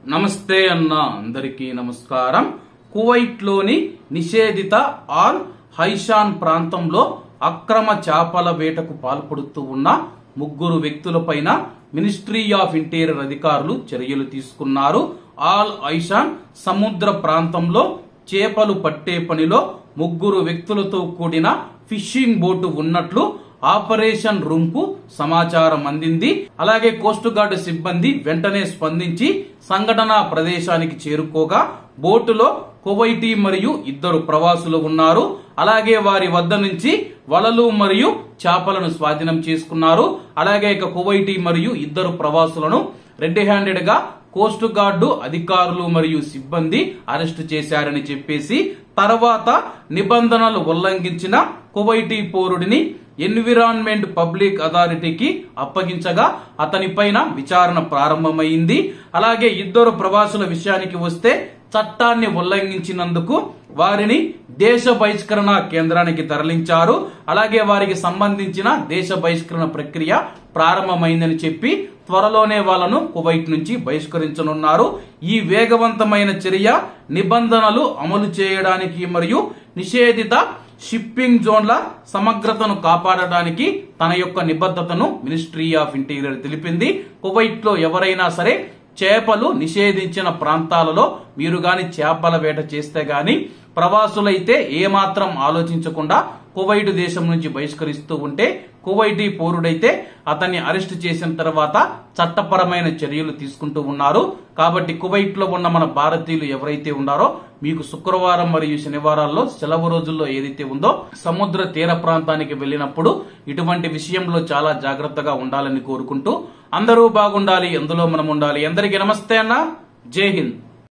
నమస్తే అన్న అందరికీ నమస్కారం కువైట్ లోని నిషేధిత ఆల్ హైషాన్ ప్రాంతంలో అక్రమ చేపల వేటకు పాల్పడుతూ ఉన్న ముగ్గురు వ్యక్తులపైన మినిస్ట్రీ ఆఫ్ ఇంటీరియర్ అధికారులు చర్యలు తీసుకున్నారు ఆల్ ఐషాన్ సముద్ర ప్రాంతంలో చేపలు పట్టే పనిలో ముగ్గురు వ్యక్తులతో కూడిన ఫిషింగ్ బోటు ఉన్నట్లు ఆపరేషన్ రూమ్ కు సమాచారం అందింది అలాగే కోస్ట్ గార్డ్ సిబ్బంది వెంటనే స్పందించి సంఘటనా ప్రదేశానికి చేరుకోగా బోటులో కువైటీ మరియు ఇద్దరు ప్రవాసులు ఉన్నారు అలాగే వారి వద్ద నుంచి వలలు మరియు చేపలను స్వాధీనం చేసుకున్నారు అలాగే ఇక కువైటీ మరియు ఇద్దరు ప్రవాసులను రెడ్ హ్యాండెడ్ గా కోస్ట్ గార్డు అధికారులు మరియు సిబ్బంది అరెస్టు చేశారని చెప్పేసి తర్వాత నిబంధనలు ఉల్లంఘించిన కువైటీ పౌరుడిని ఎన్విరాన్మెంట్ పబ్లిక్ అథారిటీకి అప్పగించగా అతనిపైన విచారణ ప్రారంభమైంది అలాగే ఇద్దరు ప్రవాసుల విషయానికి వస్తే చట్టాన్ని ఉల్లంఘించినందుకు వారిని దేశ బహిష్కరణ కేంద్రానికి తరలించారు అలాగే వారికి సంబంధించిన దేశ బహిష్కరణ ప్రక్రియ ప్రారంభమైందని చెప్పి త్వరలోనే వాళ్ళను కువైట్ నుంచి బహిష్కరించనున్నారు ఈ వేగవంతమైన చర్య నిబంధనలు అమలు చేయడానికి మరియు నిషేధిత షిప్పింగ్ జోన్ల సమగ్రతను కాపాడడానికి తన యొక్క నిబద్ధతను మినిస్ట్రీ ఆఫ్ ఇంటీరియర్ తెలిపింది కువైట్ లో ఎవరైనా సరే చేపలు నిషేధించిన ప్రాంతాలలో మీరు గాని చేపల వేట చేస్తే గాని ప్రవాసులైతే ఏమాత్రం ఆలోచించకుండా కువైట్ దేశం నుంచి బహిష్కరిస్తూ ఉంటే కువైటీ పౌరుడైతే అతన్ని అరెస్ట్ చేసిన తర్వాత చట్టపరమైన చర్యలు తీసుకుంటూ ఉన్నారు కాబట్టి కువైట్ లో ఉన్న మన భారతీయులు ఎవరైతే ఉన్నారో మీకు శుక్రవారం మరియు శనివారాల్లో సెలవు రోజుల్లో ఏదైతే ఉందో సముద్ర తీర ప్రాంతానికి వెళ్ళినప్పుడు ఇటువంటి విషయంలో చాలా జాగ్రత్తగా ఉండాలని కోరుకుంటూ అందరూ బాగుండాలి అందులో మనం ఉండాలి అందరికీ నమస్తే అన్న జై హింద్